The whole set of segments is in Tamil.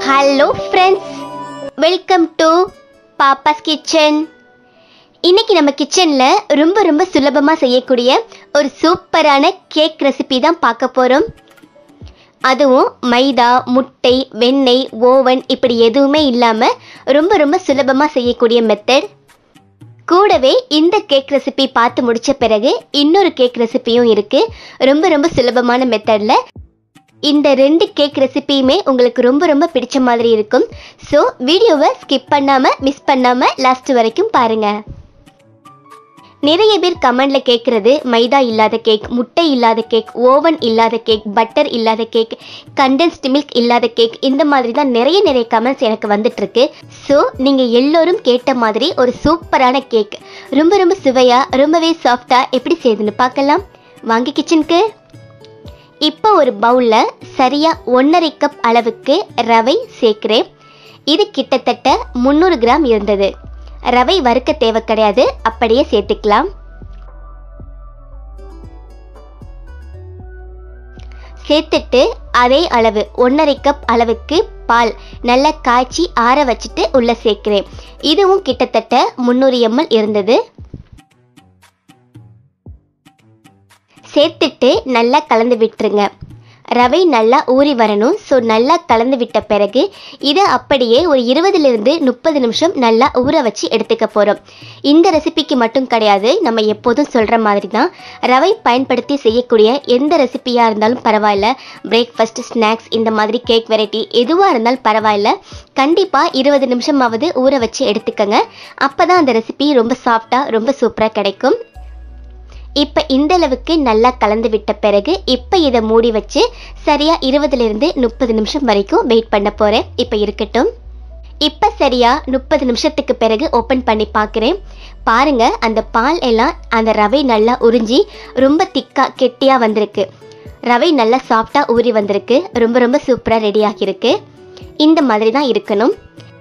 hello friends welcome to Pappas kitchen இன்னைக்கு நம்ம கிச்சனில் ரொம்ப ரொம்ப சுலபமாக செய்யக்கூடிய ஒரு சூப்பரான கேக் ரெசிபி தான் பார்க்க போகிறோம் அதுவும் மைதா முட்டை வெண்ணெய் ஓவன் இப்படி எதுவுமே இல்லாமல் ரொம்ப ரொம்ப சுலபமாக செய்யக்கூடிய மெத்தட் கூடவே இந்த கேக் ரெசிபி பார்த்து முடிச்ச பிறகு இன்னொரு கேக் ரெசிபியும் இருக்கு ரொம்ப ரொம்ப சுலபமான மெத்தடில் இந்த ரெண்டு கேக் ரெசிபியுமே உங்களுக்கு ரொம்ப ரொம்ப பிடிச்ச மாதிரி இருக்கும் ஸோ வீடியோவை ஸ்கிப் பண்ணாமல் மிஸ் பண்ணாமல் லாஸ்ட் வரைக்கும் பாருங்கள் நிறைய பேர் கமெண்ட்ல கேட்குறது மைதா இல்லாத கேக் முட்டை இல்லாத கேக் ஓவன் இல்லாத கேக் பட்டர் இல்லாத கேக் கண்டென்ஸ்டு மில்க் இல்லாத கேக் இந்த மாதிரி தான் நிறைய நிறைய கமெண்ட்ஸ் எனக்கு வந்துட்டு இருக்கு ஸோ நீங்கள் எல்லோரும் கேட்ட மாதிரி ஒரு சூப்பரான கேக் ரொம்ப ரொம்ப சுவையாக ரொம்பவே சாஃப்டாக எப்படி செய்யுதுன்னு பார்க்கலாம் வாங்க கிச்சனுக்கு இப்போ ஒரு பவுலில் சரியாக ஒன்றரை கப் அளவுக்கு ரவை சேர்க்குறேன் இது கிட்டத்தட்ட முந்நூறு கிராம் இருந்தது ரவை வறுக்க தேவை கிடையாது அப்படியே சேர்த்துக்கலாம் சேர்த்துட்டு அதே அளவு ஒன்றரை கப் அளவுக்கு பால் நல்லா காய்ச்சி ஆற வச்சுட்டு உள்ள சேர்க்கிறேன் இதுவும் கிட்டத்தட்ட முந்நூறு எம்எல் இருந்தது சேர்த்துட்டு நல்லா கலந்து விட்டுருங்க ரவை நல்லா ஊறி வரணும் ஸோ நல்லா கலந்து விட்ட பிறகு இதை அப்படியே ஒரு இருபதுலேருந்து முப்பது நிமிஷம் நல்லா ஊற வச்சு எடுத்துக்க போகிறோம் இந்த ரெசிபிக்கு மட்டும் கிடையாது நம்ம எப்போதும் சொல்கிற மாதிரி தான் ரவை பயன்படுத்தி செய்யக்கூடிய எந்த ரெசிபியாக இருந்தாலும் பரவாயில்ல பிரேக்ஃபாஸ்ட் ஸ்நாக்ஸ் இந்த மாதிரி கேக் வெரைட்டி எதுவாக இருந்தாலும் பரவாயில்ல கண்டிப்பாக இருபது நிமிஷமாவது ஊற வச்சு எடுத்துக்கங்க அப்போ தான் அந்த ரெசிபி ரொம்ப சாஃப்டாக ரொம்ப சூப்பராக கிடைக்கும் இப்போ இந்த அளவுக்கு நல்லா கலந்து விட்ட பிறகு இப்போ இதை மூடி வச்சு சரியாக இருபதுலேருந்து முப்பது நிமிஷம் வரைக்கும் வெயிட் பண்ண போகிறேன் இப்போ இருக்கட்டும் இப்போ சரியா முப்பது நிமிஷத்துக்கு பிறகு ஓப்பன் பண்ணி பார்க்குறேன் பாருங்க அந்த பால் எல்லாம் அந்த ரவை நல்லா உறிஞ்சி ரொம்ப திக்காக கெட்டியாக வந்திருக்கு ரவை நல்லா சாஃப்டாக ஊறி வந்திருக்கு ரொம்ப ரொம்ப சூப்பராக ரெடி ஆகியிருக்கு இந்த மாதிரி தான் இருக்கணும்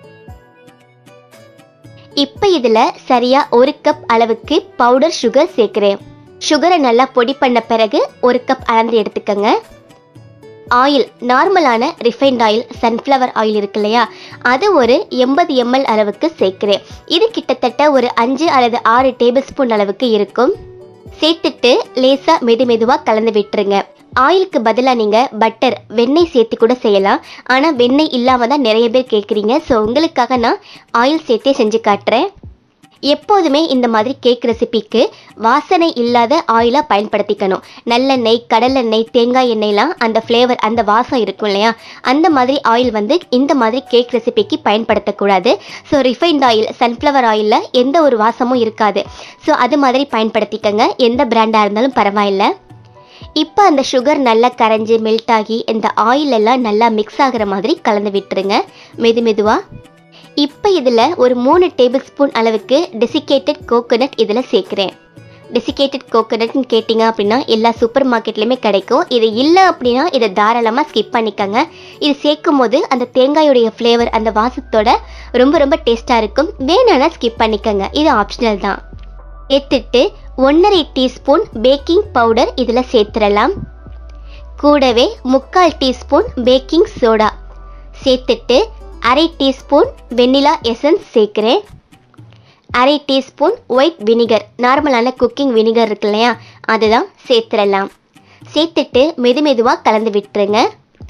இப்போ இதில் சரியாக ஒரு கப் அளவுக்கு பவுடர் சுகர் சேர்க்குறேன் சுகரை நல்லா பொடி பண்ண பிறகு ஒரு கப் அளந்து எடுத்துக்கோங்க ஆயில் நார்மலான ரிஃபைண்ட் ஆயில் சன்ஃப்ளவர் ஆயில் இருக்கு இல்லையா அது ஒரு எண்பது எம்எல் அளவுக்கு சேர்க்கிறேன் இது கிட்டத்தட்ட ஒரு அஞ்சு அல்லது ஆறு டேபிள் ஸ்பூன் அளவுக்கு இருக்கும் சேர்த்துட்டு லேசாக மெது மெதுவாக கலந்து விட்டுருங்க ஆயிலுக்கு பதிலாக நீங்கள் பட்டர் வெண்ணெய் சேர்த்து கூட செய்யலாம் ஆனால் வெண்ணெய் இல்லாமல் தான் நிறைய பேர் கேட்குறீங்க ஸோ உங்களுக்காக நான் ஆயில் சேர்த்தே செஞ்சு காட்டுறேன் எப்போதுமே இந்த மாதிரி கேக் ரெசிபிக்கு வாசனை இல்லாத ஆயிலாக பயன்படுத்திக்கணும் நல்லெண்ணெய் கடலெண்ணெய் தேங்காய் எண்ணெய்லாம் அந்த ஃப்ளேவர் அந்த வாசம் இருக்கும் இல்லையா அந்த மாதிரி ஆயில் வந்து இந்த மாதிரி கேக் ரெசிபிக்கு பயன்படுத்தக்கூடாது ஸோ ரிஃபைண்ட் ஆயில் சன்ஃப்ளவர் ஆயிலில் எந்த ஒரு வாசமும் இருக்காது ஸோ அது மாதிரி பயன்படுத்திக்கங்க எந்த பிராண்டாக இருந்தாலும் பரவாயில்ல இப்போ அந்த சுகர் நல்லா கரைஞ்சி மெல்ட் ஆகி இந்த ஆயில் எல்லாம் நல்லா மிக்ஸ் ஆகிற மாதிரி கலந்து விட்டுருங்க மெது மெதுவாக இப்போ இதில் ஒரு மூணு டேபிள் ஸ்பூன் அளவுக்கு டெசிகேட்டட் கோகோனட் இதில் சேர்க்குறேன் டெசிகேட்டட் கோகோனட்னு கேட்டிங்க அப்படின்னா எல்லா சூப்பர் மார்க்கெட்லேயுமே கிடைக்கும் இது இல்லை அப்படின்னா இதை தாராளமாக ஸ்கிப் பண்ணிக்கோங்க இது சேர்க்கும் போது அந்த தேங்காயுடைய ஃப்ளேவர் அந்த வாசத்தோட ரொம்ப ரொம்ப டேஸ்ட்டாக இருக்கும் வேணான்னா ஸ்கிப் பண்ணிக்கோங்க இது ஆப்ஷனல் தான் சேர்த்துட்டு ஒன்றரை டீஸ்பூன் பேக்கிங் பவுடர் இதில் சேர்த்துடலாம் கூடவே முக்கால் டீஸ்பூன் பேக்கிங் சோடா சேர்த்துட்டு அரை டீஸ்பூன் வெண்ணிலா எசன்ஸ் சேர்க்குறேன் அரை டீஸ்பூன் ஒயிட் வினிகர் நார்மலான குக்கிங் வினிகர் இருக்கு இல்லையா அதுதான் சேர்த்துடலாம் சேர்த்துட்டு மெது மெதுவாக கலந்து விட்டுருங்க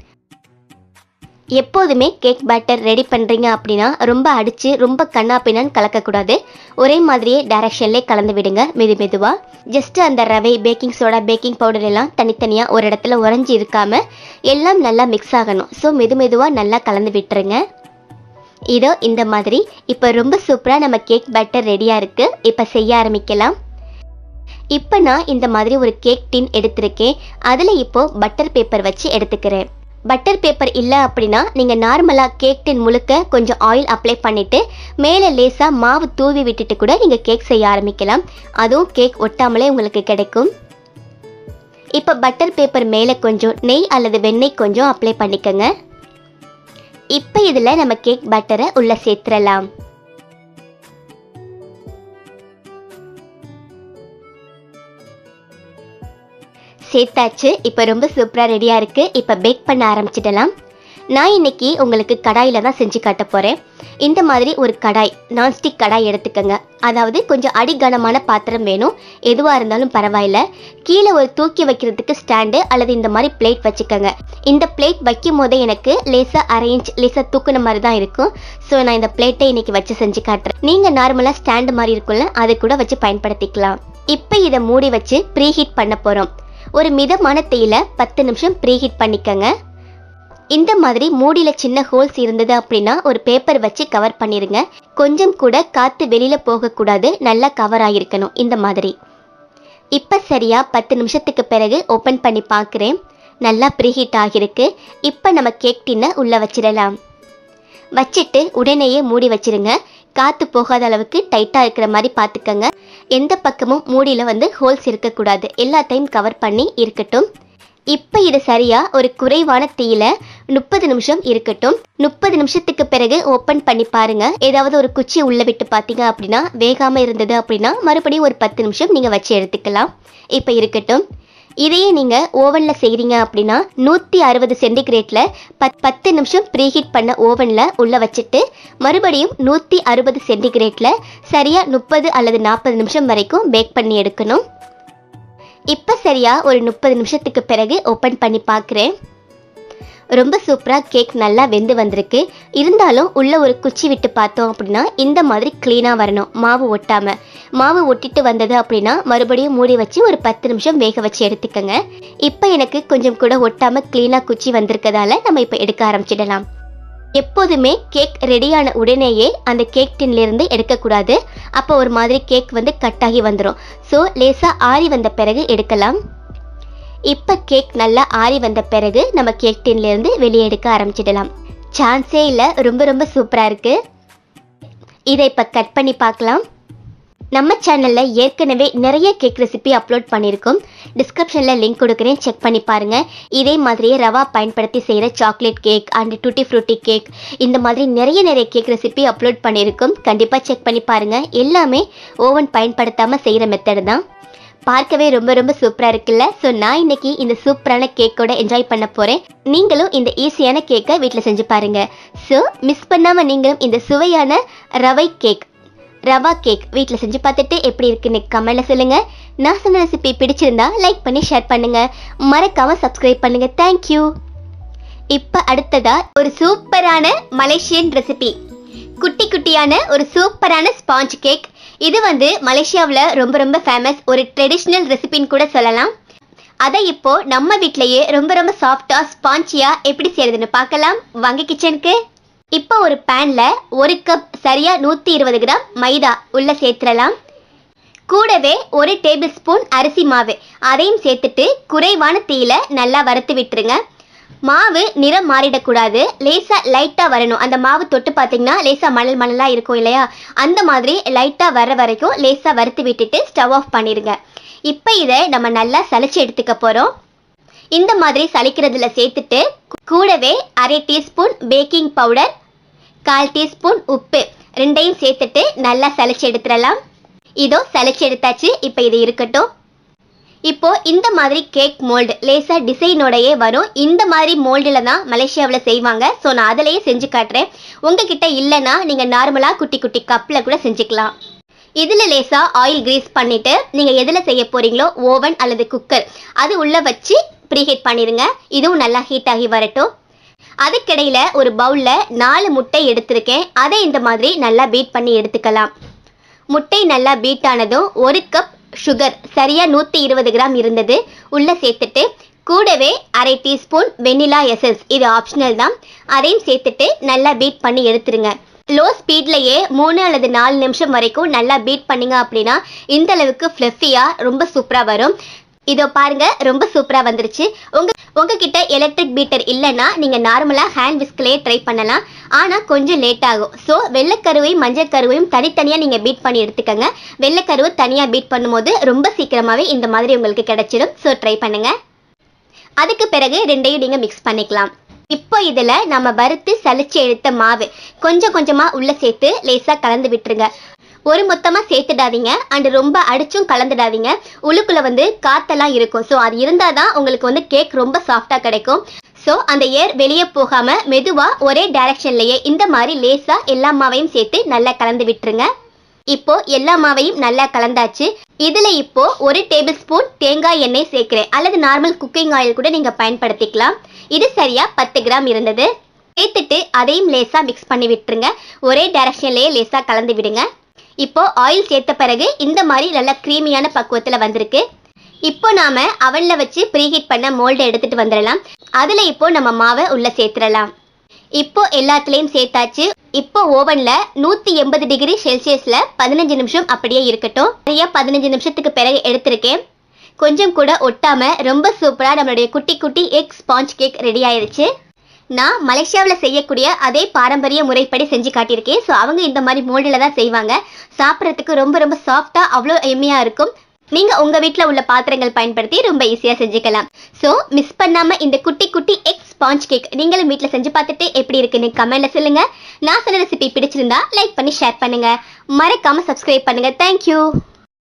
எப்போதுமே கேக் பேட்டர் ரெடி பண்ணுறீங்க அப்படின்னா ரொம்ப அடித்து ரொம்ப கண்ணா பின்னான்னு கலக்கக்கூடாது ஒரே மாதிரியே டைரக்ஷன்லேயே கலந்து விடுங்க மெது மெதுவாக ஜஸ்ட்டு அந்த ரவை பேக்கிங் சோடா பேக்கிங் பவுடர் எல்லாம் தனித்தனியாக ஒரு இடத்துல உறைஞ்சி இருக்காமல் எல்லாம் நல்லா மிக்ஸ் ஆகணும் ஸோ மெது மெதுவாக நல்லா கலந்து விட்டுருங்க இதோ இந்த மாதிரி இப்போ ரொம்ப சூப்பராக நம்ம கேக் பேட்டர் ரெடியாக இருக்குது இப்போ செய்ய ஆரம்பிக்கலாம் இப்போ நான் இந்த மாதிரி ஒரு கேக் டின் எடுத்திருக்கேன் அதில் இப்போது பட்டர் பேப்பர் வச்சு எடுத்துக்கிறேன் பட்டர் பேப்பர் இல்லை அப்படின்னா நீங்கள் நார்மலாக கேக் டின் முழுக்க கொஞ்சம் ஆயில் அப்ளை பண்ணிவிட்டு மேலே லேசாக மாவு தூவி விட்டுட்டு கூட நீங்கள் கேக் செய்ய ஆரம்பிக்கலாம் அதுவும் கேக் ஒட்டாமலே உங்களுக்கு கிடைக்கும் இப்போ பட்டர் பேப்பர் மேலே கொஞ்சம் நெய் அல்லது வெண்ணெய் கொஞ்சம் அப்ளை பண்ணிக்கோங்க இப்போ இதில் நம்ம கேக் பட்டரை உள்ளே சேர்த்துடலாம் சேர்த்தாச்சு இப்போ ரொம்ப சூப்பராக ரெடியாக இருக்குது இப்போ பேக் பண்ண ஆரம்பிச்சிடலாம் நான் இன்னைக்கு உங்களுக்கு கடாயில் தான் செஞ்சு காட்ட போகிறேன் இந்த மாதிரி ஒரு கடாய் நான்ஸ்டிக் கடாய் எடுத்துக்கோங்க அதாவது கொஞ்சம் அடிகனமான பாத்திரம் வேணும் எதுவாக இருந்தாலும் பரவாயில்ல கீழே ஒரு தூக்கி வைக்கிறதுக்கு ஸ்டாண்டு அல்லது இந்த மாதிரி பிளேட் வச்சுக்கோங்க இந்த பிளேட் வைக்கும் போதே எனக்கு லேசாக அரேஞ்ச் லேசாக தூக்குன மாதிரி தான் இருக்கும் ஸோ நான் இந்த பிளேட்டை இன்னைக்கு வச்சு செஞ்சு காட்டுறேன் நீங்கள் நார்மலாக ஸ்டாண்டு மாதிரி இருக்கும்ல அதை கூட வச்சு பயன்படுத்திக்கலாம் இப்போ இதை மூடி வச்சு ப்ரீஹீட் பண்ண போகிறோம் ஒரு மிதமான தீயில பத்து நிமிஷம் ப்ரீஹீட் பண்ணிக்கங்க இந்த மாதிரி மூடியில சின்ன ஹோல்ஸ் இருந்தது அப்படின்னா ஒரு பேப்பர் வச்சு கவர் பண்ணிருங்க கொஞ்சம் கூட காத்து வெளியில போகக்கூடாது நல்லா கவர் ஆகிருக்கணும் இந்த மாதிரி இப்போ சரியா பத்து நிமிஷத்துக்கு பிறகு ஓப்பன் பண்ணி பார்க்குறேன் நல்லா ப்ரீஹீட் ஆகிருக்கு இப்போ நம்ம கேக் டின்னை உள்ளே வச்சிடலாம் வச்சுட்டு உடனேயே மூடி வச்சிருங்க காற்று போகாத அளவுக்கு டைட்டாக இருக்கிற மாதிரி பார்த்துக்கங்க எந்த பக்கமும் மூடியில் வந்து ஹோல்ஸ் இருக்கக்கூடாது எல்லாத்தையும் கவர் பண்ணி இருக்கட்டும் இப்போ இது சரியா ஒரு குறைவான தீயில முப்பது நிமிஷம் இருக்கட்டும் முப்பது நிமிஷத்துக்கு பிறகு ஓப்பன் பண்ணி பாருங்க ஏதாவது ஒரு குச்சி உள்ள விட்டு பார்த்தீங்க அப்படின்னா வேகாம இருந்தது அப்படின்னா மறுபடியும் ஒரு பத்து நிமிஷம் நீங்க வச்சு எடுத்துக்கலாம் இப்போ இருக்கட்டும் இதையே நீங்க ஓவன்ல செய்றீங்க அப்படின்னா நூத்தி அறுபது சென்டிகிரேட்ல பத் பத்து நிமிஷம் ப்ரீஹீட் பண்ண ஓவன்ல உள்ள வச்சுட்டு மறுபடியும் நூத்தி அறுபது சென்டிகிரேட்ல சரியா முப்பது அல்லது நாற்பது நிமிஷம் வரைக்கும் பேக் பண்ணி எடுக்கணும் இப்போ சரியா ஒரு முப்பது நிமிஷத்துக்கு பிறகு ஓப்பன் பண்ணி பார்க்குறேன் ரொம்ப சூப்பராக கேக் நல்லா வெந்து வந்திருக்கு இருந்தாலும் உள்ள ஒரு குச்சி விட்டு பார்த்தோம் அப்படின்னா இந்த மாதிரி க்ளீனாக வரணும் மாவு ஒட்டாம மாவு ஒட்டிட்டு வந்தது அப்படின்னா மறுபடியும் மூடி வச்சு ஒரு பத்து நிமிஷம் வேக வச்சு எடுத்துக்கோங்க இப்போ எனக்கு கொஞ்சம் கூட ஒட்டாம க்ளீனாக குச்சி வந்திருக்கதால நம்ம இப்போ எடுக்க ஆரம்பிச்சிடலாம் எப்போதுமே கேக் ரெடியான உடனேயே அந்த கேக் டின்ல இருந்து எடுக்கக்கூடாது அப்போ ஒரு மாதிரி கேக் வந்து கட் ஆகி வந்துடும் ஸோ லேசாக ஆறி வந்த பிறகு எடுக்கலாம் இப்போ கேக் நல்லா ஆறி வந்த பிறகு நம்ம கேக் டின்ல இருந்து வெளியே எடுக்க ஆரம்பிச்சிடலாம் சான்ஸே இல்லை ரொம்ப ரொம்ப சூப்பராக இருக்கு இதை இப்போ கட் பண்ணி பார்க்கலாம் நம்ம சேனலில் ஏற்கனவே நிறைய கேக் ரெசிபி அப்லோட் பண்ணியிருக்கோம் டிஸ்கிரிப்ஷனில் லிங்க் கொடுக்குறேன் செக் பண்ணி பாருங்கள் இதே மாதிரியே ரவா பயன்படுத்தி செய்கிற chocolate cake and tutti frutti cake இந்த மாதிரி நிறைய நிறைய கேக் ரெசிபி அப்லோட் பண்ணியிருக்கோம் கண்டிப்பாக செக் பண்ணி பாருங்கள் எல்லாமே ஓவன் பயன்படுத்தாமல் செய்கிற மெத்தடு தான் பார்க்கவே ரொம்ப ரொம்ப சூப்பராக இருக்குல்ல ஸோ நான் இன்னைக்கு இந்த சூப்பரான கேக்கோட என்ஜாய் பண்ண போகிறேன் நீங்களும் இந்த ஈஸியான கேக்கை வீட்டில் செஞ்சு பாருங்கள் ஸோ மிஸ் பண்ணாமல் நீங்களும் இந்த சுவையான ரவை கேக் ரவா கேக் வீட்டில் செஞ்சு பார்த்துட்டு எப்படி இருக்குன்னு கமெண்ட்ல சொல்லுங்க நான் சொன்ன ரெசிபி பிடிச்சிருந்தா லைக் பண்ணி ஷேர் பண்ணுங்க மறக்காம சப்ஸ்கிரைப் பண்ணுங்க தேங்க்யூ இப்போ அடுத்ததா ஒரு சூப்பரான மலேசியன் ரெசிபி குட்டி குட்டியான ஒரு சூப்பரான ஸ்பாஞ்ச் கேக் இது வந்து மலேசியாவில் ரொம்ப ரொம்ப ஃபேமஸ் ஒரு ட்ரெடிஷ்னல் ரெசிபின்னு கூட சொல்லலாம் அதை இப்போ நம்ம வீட்லயே ரொம்ப ரொம்ப சாஃப்டா ஸ்பாஞ்சியா எப்படி செய்யறதுன்னு பார்க்கலாம் வாங்க கிச்சனுக்கு இப்போ ஒரு பேன்ல ஒரு கப் சரியா நூற்றி இருபது கிராம் மைதா உள்ள சேர்த்துடலாம் கூடவே ஒரு டேபிள் ஸ்பூன் அரிசி மாவு அதையும் சேர்த்துட்டு குறைவான தீயில நல்லா வறுத்து விட்டுருங்க மாவு நிறம் மாறிடக்கூடாது லேசா லைட்டா வரணும் அந்த மாவு தொட்டு பார்த்தீங்கன்னா லேசா மணல் மணலா இருக்கும் இல்லையா அந்த மாதிரி லைட்டா வர வரைக்கும் லேசா வறுத்து விட்டுட்டு ஸ்டவ் ஆஃப் பண்ணிடுங்க இப்போ இதை நம்ம நல்லா சலிச்சு எடுத்துக்க போறோம் இந்த மாதிரி சலிக்கிறதுல சேர்த்துட்டு கூடவே அரை டீஸ்பூன் பேக்கிங் பவுடர் கால் டீஸ்பூன் உப்பு ரெண்டையும் சேர்த்துட்டு நல்லா சலிச்சு எடுத்துடலாம் இதோ சலிச்சு எடுத்தாச்சு இப்போ இது இருக்கட்டும் இப்போ இந்த மாதிரி கேக் மோல்டு லேசா டிசைனோடயே வரும் இந்த மாதிரி மோல்டில் தான் மலேசியாவில் செய்வாங்க ஸோ நான் அதிலேயே செஞ்சு காட்டுறேன் உங்ககிட்ட இல்லைன்னா நீங்கள் நார்மலாக குட்டி குட்டி கப்பில் கூட செஞ்சுக்கலாம் இதில் லேசாக ஆயில் கிரீஸ் பண்ணிவிட்டு நீங்கள் எதில் செய்ய போகிறீங்களோ ஓவன் அல்லது குக்கர் அது உள்ளே வச்சு ப்ரீஹீட் பண்ணிடுங்க இதுவும் நல்லா ஹீட் ஆகி வரட்டும் அதுக்கிடையில ஒரு பவுலில் நாலு முட்டை எடுத்திருக்கேன் அதை இந்த மாதிரி நல்லா பீட் பண்ணி எடுத்துக்கலாம் முட்டை நல்லா பீட் ஆனதும் ஒரு கப் சுகர் சரியா நூற்றி இருபது கிராம் இருந்தது உள்ளே சேர்த்துட்டு கூடவே அரை டீஸ்பூன் வெண்ணிலா எசன்ஸ் இது ஆப்ஷனல் தான் அதையும் சேர்த்துட்டு நல்லா பீட் பண்ணி எடுத்துருங்க லோ ஸ்பீட்லயே மூணு அல்லது நாலு நிமிஷம் வரைக்கும் நல்லா பீட் பண்ணீங்க அப்படின்னா இந்த அளவுக்கு ஃப்ளஃபியாக ரொம்ப சூப்பராக வரும் இதோ பாருங்க ரொம்ப சூப்பரா வந்துருச்சு உங்க உங்ககிட்ட எலக்ட்ரிக் பீட்டர் இல்லைன்னா நீங்க நார்மலா ஹேண்ட் விஸ்க்லயே ட்ரை பண்ணலாம் ஆனா கொஞ்சம் லேட் ஆகும் ஸோ வெள்ளைக்கருவையும் மஞ்சள் கருவையும் தனித்தனியா நீங்க பீட் பண்ணி எடுத்துக்கங்க வெள்ளைக்கருவை தனியா பீட் பண்ணும்போது ரொம்ப சீக்கிரமாவே இந்த மாதிரி உங்களுக்கு கிடைச்சிடும் ஸோ ட்ரை பண்ணுங்க அதுக்கு பிறகு ரெண்டையும் நீங்க மிக்ஸ் பண்ணிக்கலாம் இப்போ இதுல நம்ம வறுத்து சலிச்சு எடுத்த மாவு கொஞ்சம் கொஞ்சமா உள்ள சேர்த்து லேசா கலந்து விட்டுருங்க ஒரு மொத்தமா சேர்த்துடாதீங்க அண்ட் ரொம்ப அடிச்சும் கலந்துடாதீங்க உள்ளுக்குள்ள வந்து காத்தெல்லாம் இருக்கும் ஸோ அது இருந்தால் தான் உங்களுக்கு வந்து கேக் ரொம்ப சாஃப்டாக கிடைக்கும் ஸோ அந்த ஏர் வெளியே போகாம மெதுவா ஒரே டைரக்ஷன்லயே இந்த மாதிரி லேசா எல்லா மாவையும் சேர்த்து நல்லா கலந்து விட்டுருங்க இப்போ எல்லா மாவையும் நல்லா கலந்தாச்சு இதுல இப்போ ஒரு டேபிள் ஸ்பூன் தேங்காய் எண்ணெய் சேர்க்கிறேன் அல்லது நார்மல் குக்கிங் ஆயில் கூட நீங்க பயன்படுத்திக்கலாம் இது சரியா பத்து கிராம் இருந்தது சேர்த்துட்டு அதையும் லேசா மிக்ஸ் பண்ணி விட்டுருங்க ஒரே டைரக்ஷன்லயே லேசா கலந்து விடுங்க இப்போ ஆயில் சேர்த்த பிறகு இந்த மாதிரி நல்ல க்ரீமியான பக்குவத்துல வந்திருக்கு இப்போ நாம அவன்ல வச்சு ப்ரீஹீட் பண்ண மோல்டை எடுத்துட்டு வந்துடலாம் அதுல இப்போ நம்ம மாவை உள்ள சேர்த்துடலாம் இப்போ எல்லாத்துலேயும் சேர்த்தாச்சு இப்போ ஓவன்ல நூத்தி எண்பது டிகிரி செல்சியஸ்ல பதினஞ்சு நிமிஷம் அப்படியே இருக்கட்டும் நிறைய பதினஞ்சு நிமிஷத்துக்கு பிறகு எடுத்திருக்கேன் கொஞ்சம் கூட ஒட்டாம ரொம்ப சூப்பரா நம்மளுடைய குட்டி குட்டி எக் ஸ்பாஞ்ச் கேக் ரெடி ஆயிருச்சு நான் மலேசியாவில் செய்யக்கூடிய அதே பாரம்பரிய முறைப்படி செஞ்சு காட்டியிருக்கேன் ஸோ அவங்க இந்த மாதிரி மோல்டில் தான் செய்வாங்க சாப்பிட்றதுக்கு ரொம்ப ரொம்ப சாஃப்டாக அவ்வளோ எம்மியாக இருக்கும் நீங்கள் உங்கள் வீட்டில் உள்ள பாத்திரங்கள் பயன்படுத்தி ரொம்ப ஈஸியாக செஞ்சுக்கலாம் ஸோ மிஸ் பண்ணாமல் இந்த குட்டி குட்டி எக் ஸ்பாஞ்ச் கேக் நீங்களும் வீட்டில் செஞ்சு பார்த்துட்டு எப்படி இருக்குன்னு கமெண்ட்ல சொல்லுங்கள் நான் சொன்ன ரெசிபி பிடிச்சிருந்தா லைக் பண்ணி ஷேர் பண்ணுங்கள் மறக்காமல் சப்ஸ்கிரைப் பண்ணுங்கள் தேங்க்யூ